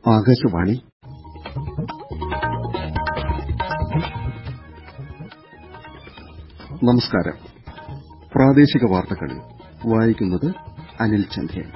ആകാശവാണി നമസ്കാരം പ്രാദേശിക വാർത്തകൾ വായിക്കുന്നത് അനിൽ ചന്ദ്രൻ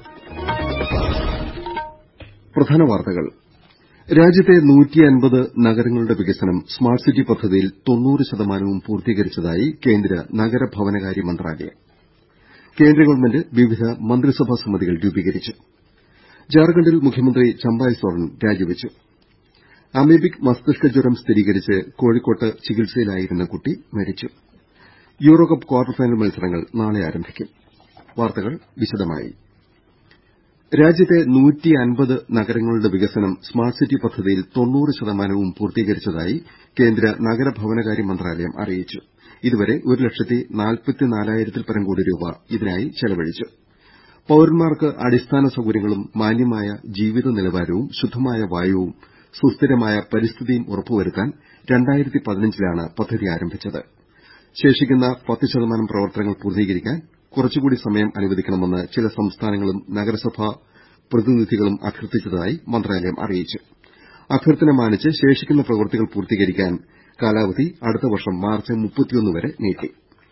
പ്രധാന വാർത്തകൾ രാജ്യത്തെ നഗരങ്ങളുടെ വികസനം സ്മാർട്ട് സിറ്റി പദ്ധതിയിൽ ശതമാനവും പൂർത്തീകരിച്ചതായി കേന്ദ്ര നഗരഭവനകാര്യ മന്ത്രാലയം കേന്ദ്ര ഗവൺമെന്റ് വിവിധ മന്ത്രിസഭാ സമിതികൾ രൂപീകരിച്ചു ജാർഖണ്ഡിൽ മുഖ്യമന്ത്രി ചമ്പായ് സോറൻ രാജിവെച്ചു അമീബിക് മസ്തിഷ്ക ജ്വരം സ്ഥിരീകരിച്ച് കോഴിക്കോട്ട് ചികിത്സയിലായിരുന്ന കുട്ടി മരിച്ചു യൂറോകപ്പ് ക്വാർട്ടർ ഫൈനൽ മത്സരങ്ങൾ നാളെ ആരംഭിക്കും വാർത്തകൾ വിശദമായി രാജ്യത്തെ നഗരങ്ങളുടെ വികസനം സ്മാർട്ട് സിറ്റി പദ്ധതിയിൽ ശതമാനവും പൂർത്തീകരിച്ചതായി കേന്ദ്ര നഗരഭവനകാര്യ മന്ത്രാലയം അറിയിച്ചു ഇതുവരെ ഒരു ലക്ഷത്തി നാൽപ്പത്തിനാലായിരത്തിൽപരം കോടി രൂപ ഇതിനായി ചെലവഴിച്ചു പൌരന്മാർക്ക് അടിസ്ഥാന സൌകര്യങ്ങളും മാന്യമായ ജീവിത നിലവാരവും ശുദ്ധമായ വായുവും സുസ്ഥിരമായ പരിസ്ഥിതിയും ഉറപ്പുവരുത്താൻ ലാണ് പദ്ധതി ആരംഭിച്ചത് ശേഷിക്കുന്ന പത്ത് ശതമാനം പ്രവർത്തനങ്ങൾ പൂർത്തീകരിക്കാൻ കുറച്ചുകൂടി സമയം അനുവദിക്കണമെന്ന് ചില സംസ്ഥാനങ്ങളും നഗരസഭാ പ്രതിനിധികളും അഭ്യർത്ഥിച്ചതായി മന്ത്രാലയം അറിയിച്ചു അഭ്യർത്ഥന മാനിച്ച് ശേഷിക്കുന്ന പ്രവൃത്തികൾ പൂർത്തീകരിക്കാൻ കാലാവധി അടുത്ത വർഷം മാർച്ച് വരെ നീട്ടി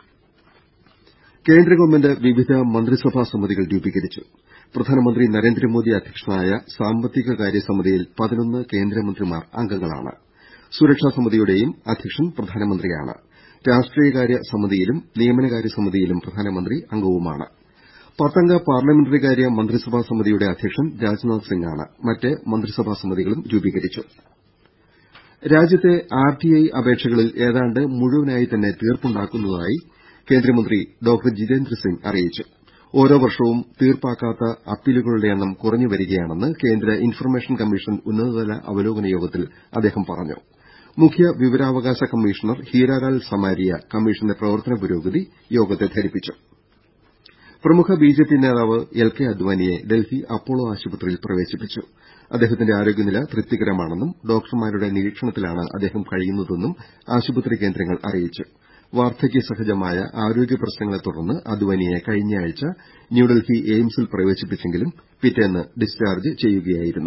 കേന്ദ്ര ഗവൺമെന്റ് വിവിധ മന്ത്രിസഭാ സമിതികൾ രൂപീകരിച്ചു പ്രധാനമന്ത്രി നരേന്ദ്രമോദി അധ്യക്ഷനായ സാമ്പത്തിക കാര്യ സമിതിയിൽ പതിനൊന്ന് കേന്ദ്രമന്ത്രിമാർ അംഗങ്ങളാണ് സുരക്ഷാ സമിതിയുടെയും അധ്യക്ഷൻ പ്രധാനമന്ത്രിയാണ് രാഷ്ട്രീയകാര്യ സമിതിയിലും നിയമനകാര്യ സമിതിയിലും പ്രധാനമന്ത്രി അംഗവുമാണ് പത്തംഗ പാർലമെന്ററികാര്യ മന്ത്രിസഭാ സമിതിയുടെ അധ്യക്ഷൻ രാജ്നാഥ് സിംഗാണ് മറ്റ് മന്ത്രിസഭാ സമിതികളും രൂപീകരിച്ചു രാജ്യത്തെ ആർടിഐ അപേക്ഷകളിൽ ഏതാണ്ട് മുഴുവനായി തന്നെ തീർപ്പുണ്ടാക്കുന്നതായി കേന്ദ്രമന്ത്രി ഡോക്ടർ ജിതേന്ദ്ര സിംഗ് അറിയിച്ചു ഓരോ വർഷവും തീർപ്പാക്കാത്ത അപ്പീലുകളുടെ എണ്ണം കുറഞ്ഞു വരികയാണെന്ന് കേന്ദ്ര ഇൻഫർമേഷൻ കമ്മീഷൻ ഉന്നതതല അവലോകന യോഗത്തിൽ അദ്ദേഹം പറഞ്ഞു മുഖ്യ വിവരാവകാശ കമ്മീഷണർ ഹീരാലാൽ സമാരിയ കമ്മീഷന്റെ പ്രവർത്തന പുരോഗതി യോഗത്തെ ധരിപ്പിച്ചു പ്രമുഖ ബിജെപി നേതാവ് എൽ കെ അദ്വാനിയെ ഡൽഹി അപ്പോളോ ആശുപത്രിയിൽ പ്രവേശിപ്പിച്ചു അദ്ദേഹത്തിന്റെ ആരോഗ്യനില തൃപ്തികരമാണെന്നും ഡോക്ടർമാരുടെ നിരീക്ഷണത്തിലാണ് അദ്ദേഹം കഴിയുന്നതെന്നും ആശുപത്രി കേന്ദ്രങ്ങൾ അറിയിച്ചു വാർദ്ധക്യ സഹജമായ ആരോഗ്യ പ്രശ്നങ്ങളെ തുടർന്ന് അദ്വാനിയെ കഴിഞ്ഞയാഴ്ച ന്യൂഡൽഹി എയിംസിൽ പ്രവേശിപ്പിച്ചെങ്കിലും പിറ്റേന്ന് ഡിസ്ചാർജ് ചെയ്യുകയായിരുന്നു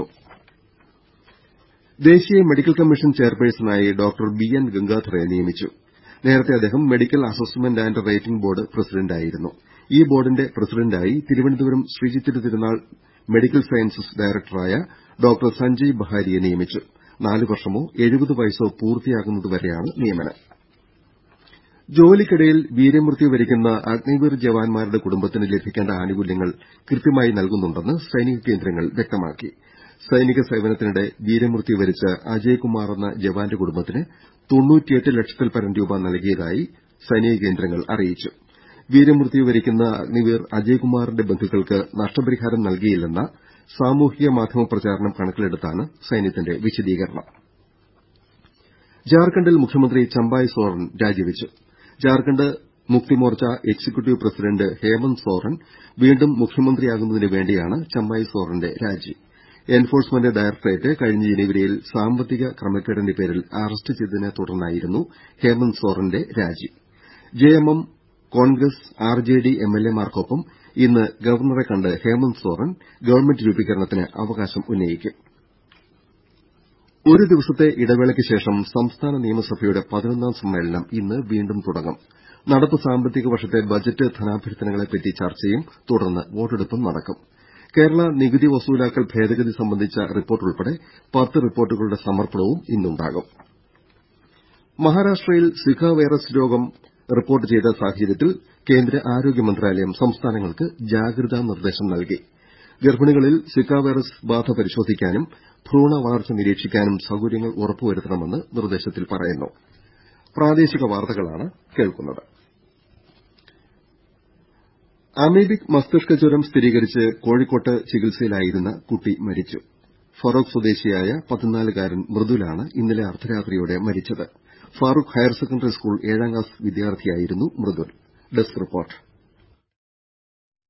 ദേശീയ medical commission ചെയർപേഴ്സണായി doctor B N ഗംഗാധറെ നിയമിച്ചു നേരത്തെ അദ്ദേഹം medical assessment and rating board പ്രസിഡന്റായിരുന്നു ഈ ബോർഡിന്റെ പ്രസിഡന്റായി തിരുവനന്തപുരം ശ്രീചിത്തിര തിരുനാൾ മെഡിക്കൽ സയൻസസ് ഡയറക്ടറായ ഡോക്ടർ സഞ്ജയ് ബഹാരിയെ നിയമിച്ചു നാല് വർഷമോ എഴുപത് വയസ്സോ പൂർത്തിയാകുന്നതുവരെയാണ് നിയമനം ജോലിക്കിടയിൽ വീരമൃത്യു വരിക്കുന്ന അഗ്നിവീർ ജവാന്മാരുടെ കുടുംബത്തിന് ലഭിക്കേണ്ട ആനുകൂല്യങ്ങൾ കൃത്യമായി നൽകുന്നുണ്ടെന്ന് സൈനിക കേന്ദ്രങ്ങൾ വ്യക്തമാക്കി സൈനിക സേവനത്തിനിടെ വീരമൃത്യു വരിച്ച അജയ്കുമാർ എന്ന ജവാന്റെ കുടുംബത്തിന് ലക്ഷത്തിൽപരം രൂപ നൽകിയതായി സൈനിക കേന്ദ്രങ്ങൾ അറിയിച്ചു വീരമൃത്യു വരിക്കുന്ന അഗ്നിവീർ അജയ്കുമാറിന്റെ ബന്ധുക്കൾക്ക് നഷ്ടപരിഹാരം നൽകിയില്ലെന്ന സാമൂഹിക മാധ്യമ പ്രചാരണം കണക്കിലെടുത്താണ് സൈന്യത്തിന്റെ വിശദീകരണം ജാർഖണ്ഡിൽ മുഖ്യമന്ത്രി ചമ്പായ് സോറൻ രാജിവെച്ചു ജാർഖണ്ഡ് മുക്തി മോർച്ച എക്സിക്യൂട്ടീവ് പ്രസിഡന്റ് ഹേമന്ത് സോറൻ വീണ്ടും മുഖ്യമന്ത്രിയാകുന്നതിന് വേണ്ടിയാണ് ചമ്പായ് സോറന്റെ രാജി എൻഫോഴ്സ്മെന്റ് ഡയറക്ടറേറ്റ് കഴിഞ്ഞ ജനുവരിയിൽ സാമ്പത്തിക ക്രമക്കേടിന്റെ പേരിൽ അറസ്റ്റ് ചെയ്തതിനെ തുടർന്നായിരുന്നു ഹേമന്ത് സോറന്റെ രാജി ജെഎംഎം കോൺഗ്രസ് ആർജെഡി എംഎൽഎമാർക്കൊപ്പം ഇന്ന് ഗവർണറെ കണ്ട് ഹേമന്ത് സോറൻ ഗവൺമെന്റ് രൂപീകരണത്തിന് അവകാശം ഉന്നയിക്കും ഒരു ദിവസത്തെ ഇടവേളയ്ക്ക് ശേഷം സംസ്ഥാന നിയമസഭയുടെ പതിനൊന്നാം സമ്മേളനം ഇന്ന് വീണ്ടും തുടങ്ങും നടപ്പ് സാമ്പത്തിക വർഷത്തെ ബജറ്റ് ധനാഭ്യർത്ഥനകളെപ്പറ്റി ചർച്ചയും തുടർന്ന് വോട്ടെടുപ്പും നടക്കും കേരള നികുതി വസൂലാക്കൽ ഭേദഗതി സംബന്ധിച്ച റിപ്പോർട്ട് ഉൾപ്പെടെ പത്ത് റിപ്പോർട്ടുകളുടെ സമർപ്പണവും ഇന്നുണ്ടാകും മഹാരാഷ്ട്രയിൽ സിക വൈറസ് രോഗം റിപ്പോർട്ട് ചെയ്ത സാഹചര്യത്തിൽ കേന്ദ്ര ആരോഗ്യ മന്ത്രാലയം സംസ്ഥാനങ്ങൾക്ക് ജാഗ്രതാ നിർദ്ദേശം നൽകി ഗർഭിണികളിൽ സിക വൈറസ് ബാധ പരിശോധിക്കാനും ഭ്രൂണ വളർച്ച നിരീക്ഷിക്കാനും സൌകര്യങ്ങൾ ഉറപ്പുവരുത്തണമെന്ന് നിർദ്ദേശത്തിൽ പറയുന്നു അമീബിക് മസ്തിഷ്ക ജ്വരം സ്ഥിരീകരിച്ച് കോഴിക്കോട്ട് ചികിത്സയിലായിരുന്ന കുട്ടി മരിച്ചു ഫറോക്ക് സ്വദേശിയായ പതിനാലുകാരൻ മൃദുലാണ് ഇന്നലെ അർദ്ധരാത്രിയോടെ മരിച്ചത് ഫാറൂഖ് ഹയർ സെക്കൻഡറി സ്കൂൾ ഏഴാം ക്ലാസ് വിദ്യാർത്ഥിയായിരുന്നു മൃദുൽ ഡെസ്ക് റിപ്പോർട്ട്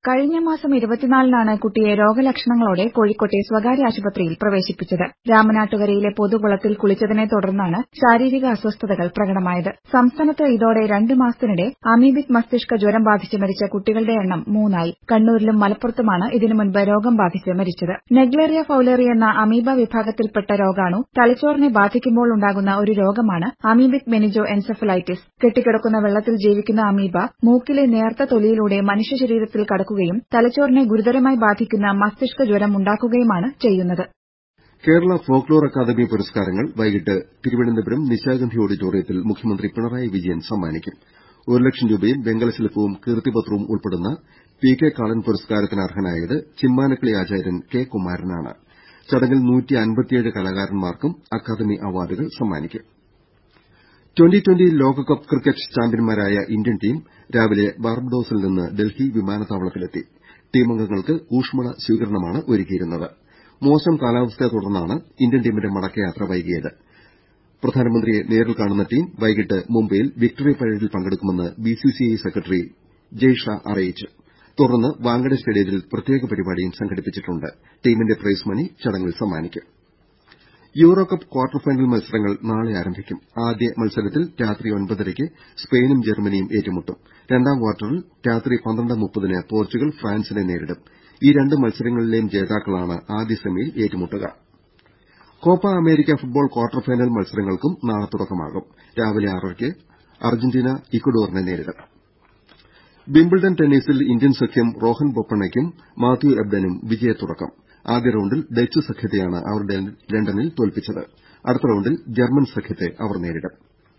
കഴിഞ്ഞ മാസം ഇരുപത്തിനാലിനാണ് കുട്ടിയെ രോഗലക്ഷണങ്ങളോടെ കോഴിക്കോട്ടെ സ്വകാര്യ ആശുപത്രിയിൽ പ്രവേശിപ്പിച്ചത് രാമനാട്ടുകരയിലെ പൊതുകുളത്തിൽ കുളിച്ചതിനെ തുടർന്നാണ് ശാരീരിക അസ്വസ്ഥതകൾ പ്രകടമായത് സംസ്ഥാനത്ത് ഇതോടെ രണ്ട് മാസത്തിനിടെ അമീബിക് മസ്തിഷ്ക ജ്വരം ബാധിച്ച് മരിച്ച കുട്ടികളുടെ എണ്ണം മൂന്നായി കണ്ണൂരിലും മലപ്പുറത്തുമാണ് ഇതിനു മുൻപ് രോഗം ബാധിച്ച് മരിച്ചത് നെഗ്ലേറിയ ഫൌലേറി എന്ന അമീബ വിഭാഗത്തിൽപ്പെട്ട രോഗാണു തലച്ചോറിനെ ബാധിക്കുമ്പോൾ ഉണ്ടാകുന്ന ഒരു രോഗമാണ് അമീബിക് മെനിജോ എൻസെഫലൈറ്റിസ് കെട്ടിക്കിടക്കുന്ന വെള്ളത്തിൽ ജീവിക്കുന്ന അമീബ മൂക്കിലെ നേർത്ത തൊലിയിലൂടെ മനുഷ്യ ശരീരത്തിൽ കടക്കുകയും തലച്ചോറിനെ ഗുരുതരമായി ബാധിക്കുന്ന മസ്തിഷ്ക ജ്വരം ഉണ്ടാക്കുകയുമാണ് ചെയ്യുന്നത് കേരള ഫോക്ലോർ അക്കാദമി പുരസ്കാരങ്ങൾ വൈകിട്ട് തിരുവനന്തപുരം നിശാഗന്ധി ഓഡിറ്റോറിയത്തിൽ മുഖ്യമന്ത്രി പിണറായി വിജയൻ സമ്മാനിക്കും ഒരു ലക്ഷം രൂപയും വെങ്കല ശില്പവും കീർത്തിപത്രവും ഉൾപ്പെടുന്ന പി കെ കാളൻ പുരസ്കാരത്തിന് അർഹനായത് ചിമ്മാനക്കിളി ആചാര്യൻ കെ കുമാരനാണ് ചടങ്ങിൽ കലാകാരന്മാർക്കും അക്കാദമി അവാർഡുകൾ സമ്മാനിക്കും ട്വന്റി ട്വന്റി ലോകകപ്പ് ക്രിക്കറ്റ് ചാമ്പ്യന്മാരായ ഇന്ത്യൻ ടീം രാവിലെ ബാർബഡോസിൽ നിന്ന് ഡൽഹി വിമാനത്താവളത്തിലെത്തി ടീമംഗങ്ങൾക്ക് ഊഷ്മള സ്വീകരണമാണ് ഒരുക്കിയിരുന്നത് മോശം കാലാവസ്ഥയെ തുടർന്നാണ് ഇന്ത്യൻ ടീമിന്റെ മടക്കയാത്ര വൈകിയത് പ്രധാനമന്ത്രിയെ നേരിൽ കാണുന്ന ടീം വൈകിട്ട് മുംബൈയിൽ വിക്ടറി പരേഡിൽ പങ്കെടുക്കുമെന്ന് ബിസിസിഐ സെക്രട്ടറി ജയ് ഷാ അറിയിച്ചു തുടർന്ന് വാങ്കഡെ സ്റ്റേഡിയത്തിൽ പ്രത്യേക പരിപാടിയും സംഘടിപ്പിച്ചിട്ടുണ്ട് ടീമിന്റെ പ്രൈസ് മണി ചടങ്ങിൽ സമ്മാനിക്കും യൂറോ കപ്പ് ക്വാർട്ടർ ഫൈനൽ മത്സരങ്ങൾ നാളെ ആരംഭിക്കും ആദ്യ മത്സരത്തിൽ രാത്രി ഒൻപതരയ്ക്ക് സ്പെയിനും ജർമ്മനിയും ഏറ്റുമുട്ടും രണ്ടാം ക്വാർട്ടറിൽ രാത്രി പന്ത്രണ്ട് മുപ്പതിന് പോർച്ചുഗൽ ഫ്രാൻസിനെ നേരിടും ഈ രണ്ട് മത്സരങ്ങളിലെയും ജേതാക്കളാണ് ആദ്യ സെമിയിൽ ഏറ്റുമുട്ടുക Copa America football quarter final മത്സരങ്ങൾക്കും നാളെ തുടക്കമാകും രാവിലെ ആറരയ്ക്ക് അർജന്റീന ഇക്വഡോറിനെ നേരിടും വിംബിൾഡൺ ടെന്നീസിൽ ഇന്ത്യൻ സഖ്യം റോഹൻ ബൊപ്പണ്ണയ്ക്കും മാത്യു എബ്ഡനും വിജയത്തുടക്കം ആദ്യ റൌണ്ടിൽ ഡച്ച് സഖ്യത്തെയാണ് അവർ ലണ്ടനിൽ തോൽപ്പിച്ചത് അടുത്ത റൌണ്ടിൽ ജർമ്മൻ സഖ്യത്തെ അവർ നേരിടും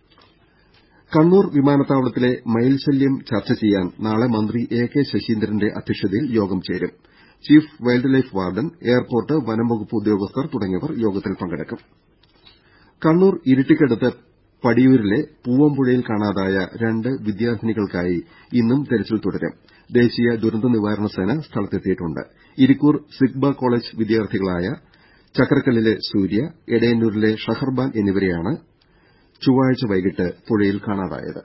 കണ്ണൂർ വിമാനത്താവളത്തിലെ മയിൽ ശല്യം ചർച്ച ചെയ്യാൻ നാളെ മന്ത്രി എ കെ ശശീന്ദ്രന്റെ അധ്യക്ഷതയിൽ യോഗം ചേരും chief wildlife warden airport വനംവകുപ്പ് ഉദ്യോഗസ്ഥർ തുടങ്ങിയവർ യോഗത്തിൽ പങ്കെടുക്കും കണ്ണൂർ ഇരിട്ടിക്കടുത്ത് പടിയൂരിലെ പൂവമ്പുഴയിൽ കാണാതായ രണ്ട് വിദ്യാർത്ഥിനികൾക്കായി ഇന്നും തെരച്ചിൽ തുടരും ദേശീയ ദുരന്ത നിവാരണ സേന സ്ഥലത്തെത്തിയിട്ടുണ്ട് ഇരിക്കൂർ സിഗ്ബ കോളേജ് വിദ്യാർത്ഥികളായ ചക്രക്കല്ലിലെ സൂര്യ എടയന്നൂരിലെ ഷഹർബാൻ എന്നിവരെയാണ് ചൊവ്വാഴ്ച വൈകിട്ട് പുഴയിൽ കാണാതായത്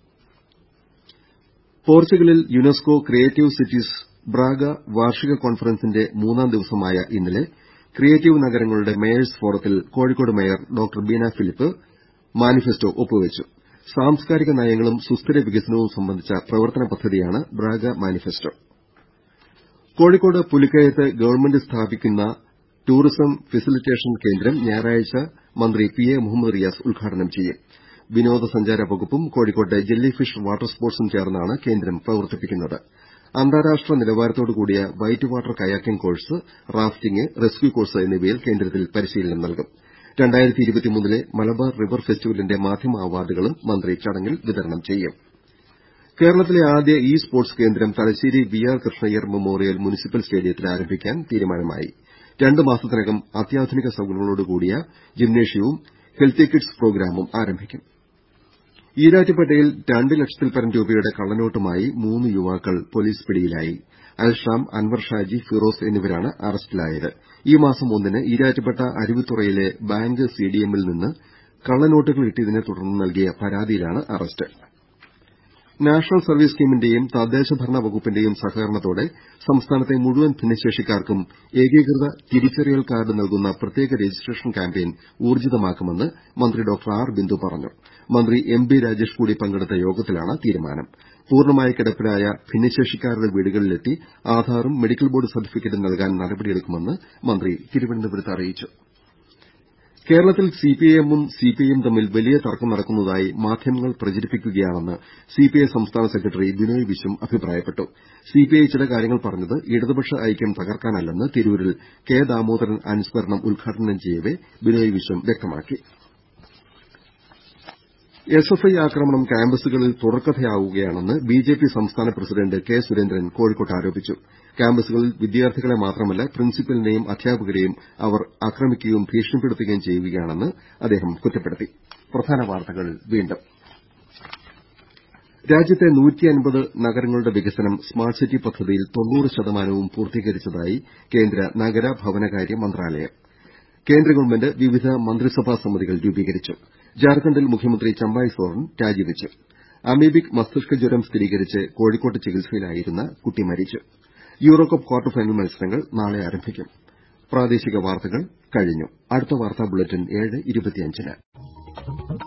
പോർച്ചുഗലിൽ യുനെസ്കോ ക്രിയേറ്റീവ് സിറ്റീസ് ബ്രാഗ വാർഷിക കോൺഫറൻസിന്റെ മൂന്നാം ദിവസമായ ഇന്നലെ ക്രിയേറ്റീവ് നഗരങ്ങളുടെ മേയേഴ്സ് ഫോറത്തിൽ Kozhikode mayor doctor Beena Philip manifesto ഒപ്പുവെച്ചു സാംസ്കാരിക നയങ്ങളും സുസ്ഥിര വികസനവും സംബന്ധിച്ച പ്രവർത്തന പദ്ധതിയാണ് ബ്രാഗ മാനിഫെസ്റ്റോ കോഴിക്കോട് പുലിക്കയത്ത് ഗവൺമെന്റ് സ്ഥാപിക്കുന്ന ടൂറിസം ഫെസിലിറ്റേഷൻ കേന്ദ്രം ഞായറാഴ്ച മന്ത്രി പി എ മുഹമ്മദ് റിയാസ് ഉദ്ഘാടനം ചെയ്യും വിനോദസഞ്ചാര വകുപ്പും കോഴിക്കോട്ടെ ജെല്ലി ഫിഷ് വാട്ടർ സ്പോർട്സും ചേർന്നാണ് കേന്ദ്രം പ്രവർത്തിപ്പിക്കുന്നത് അന്താരാഷ്ട്ര നിലവാരത്തോടുകൂടിയ white water kayaking course rafting rescue course എന്നിവയിൽ കേന്ദ്രത്തിൽ പരിശീലനം നൽകും ലെ മലബാർ റിവർ ഫെസ്റ്റിവലിന്റെ മാധ്യമ അവാർഡുകളും മന്ത്രി ചടങ്ങിൽ വിതരണം ചെയ്യും കേരളത്തിലെ ആദ്യ ഇ സ്പോർട്സ് കേന്ദ്രം Thalassery V R Krishna Iyer memorial municipal സ്റ്റേഡിയത്തിൽ ആരംഭിക്കാൻ തീരുമാനമായി രണ്ട് മാസത്തിനകം അത്യാധുനിക സൌകര്യങ്ങളോടുകൂടിയ ജിംനേഷ്യവും ഹെൽത്തി കിഡ്സ് പ്രോഗ്രാമും ആരംഭിക്കും ഈരാറ്റുപേട്ടയിൽ രണ്ട് ലക്ഷത്തിൽപരം രൂപയുടെ കള്ളനോട്ടുമായി മൂന്ന് യുവാക്കൾ പോലീസ് പിടിയിലായി അൽഷാം അൻവർ ഷാജി ഫിറോസ് എന്നിവരാണ് അറസ്റ്റിലായത് ഈ മാസം ഒന്നിന് ഈരാറ്റുപേട്ട അരുവിത്തുറയിലെ ബാങ്ക് സിഡിഎമ്മിൽ നിന്ന് കള്ളനോട്ടുകൾ കിട്ടിയതിനെ തുടർന്ന് നൽകിയ പരാതിയിലാണ് അറസ്റ്റ് നാഷണൽ സർവീസ് സ്കീമിന്റെയും തദ്ദേശ ഭരണ വകുപ്പിന്റെയും സഹകരണത്തോടെ സംസ്ഥാനത്തെ മുഴുവൻ ഭിന്നശേഷിക്കാർക്കും ഏകീകൃത തിരിച്ചറിയൽ കാർഡ് നൽകുന്ന പ്രത്യേക രജിസ്ട്രേഷൻ ക്യാമ്പയിൻ ഊർജ്ജിതമാക്കുമെന്ന് മന്ത്രി ഡോക്ടർ ആർ ബിന്ദു പറഞ്ഞു മന്ത്രി എം ബി രാജേഷ് കൂടി പങ്കെടുത്ത യോഗത്തിലാണ് തീരുമാനം പൂർണ്ണമായി കിടപ്പിലായ ഭിന്നശേഷിക്കാരുടെ വീടുകളിലെത്തി ആധാറും മെഡിക്കൽ ബോർഡ് സർട്ടിഫിക്കറ്റും നൽകാൻ നടപടിയെടുക്കുമെന്ന് മന്ത്രി തിരുവനന്തപുരത്ത് അറിയിച്ചു കേരളത്തിൽ സിപിഐഎമ്മും സിപിഐയും തമ്മിൽ വലിയ തർക്കം നടക്കുന്നതായി മാധ്യമങ്ങൾ പ്രചരിപ്പിക്കുകയാണെന്ന് സിപിഐ സംസ്ഥാന സെക്രട്ടറി ബിനോയ് വിശ്വം അഭിപ്രായപ്പെട്ടു സിപിഐ ചില കാര്യങ്ങൾ പറഞ്ഞത് ഇടതുപക്ഷ ഐക്യം തകർക്കാനല്ലെന്ന് തിരൂരിൽ കെ ദാമോദരൻ അനുസ്മരണം ഉദ്ഘാടനം ചെയ്യവെ ബിനോയ് വിശ്വം വ്യക്തമാക്കി എസ്എഫ്ഐ ആക്രമണം ക്യാമ്പസുകളിൽ തുടർക്കഥയാവുകയാണെന്ന് ബിജെപി സംസ്ഥാന പ്രസിഡന്റ് കെ സുരേന്ദ്രൻ കോഴിക്കോട്ട് ആരോപിച്ചു ക്യാമ്പസുകളിൽ വിദ്യാർത്ഥികളെ മാത്രമല്ല പ്രിൻസിപ്പലിനെയും അധ്യാപകരെയും അവർ ആക്രമിക്കുകയും ഭീഷണിപ്പെടുത്തുകയും ചെയ്യുകയാണെന്ന് അദ്ദേഹം കുറ്റപ്പെടുത്തി രാജ്യത്തെ നഗരങ്ങളുടെ വികസനം സ്മാർട്ട് സിറ്റി പദ്ധതിയിൽ തൊണ്ണൂറ് ശതമാനവും പൂർത്തീകരിച്ചതായി കേന്ദ്ര നഗര ഭവനകാര്യ മന്ത്രാലയം കേന്ദ്ര ഗവൺമെന്റ് വിവിധ മന്ത്രിസഭാ സമിതികൾ രൂപീകരിച്ചു ജാർഖണ്ഡിൽ മുഖ്യമന്ത്രി ചമ്പായ് സോറൻ രാജിവെച്ചു അമീബിക് മസ്തിഷ്ക ജ്വരം സ്ഥിരീകരിച്ച് കോഴിക്കോട്ട് ചികിത്സയിലായിരുന്ന കുട്ടി മരിച്ചു യൂറോകപ്പ് ക്വാർട്ടർ ഫൈനൽ മത്സരങ്ങൾ നാളെ ആരംഭിക്കും പ്രാദേശിക വാർത്തകൾ കഴിഞ്ഞു അടുത്ത വാർത്താ ബുള്ളറ്റിൻ ഏഴ് ഇരുപത്തിയഞ്ചിന്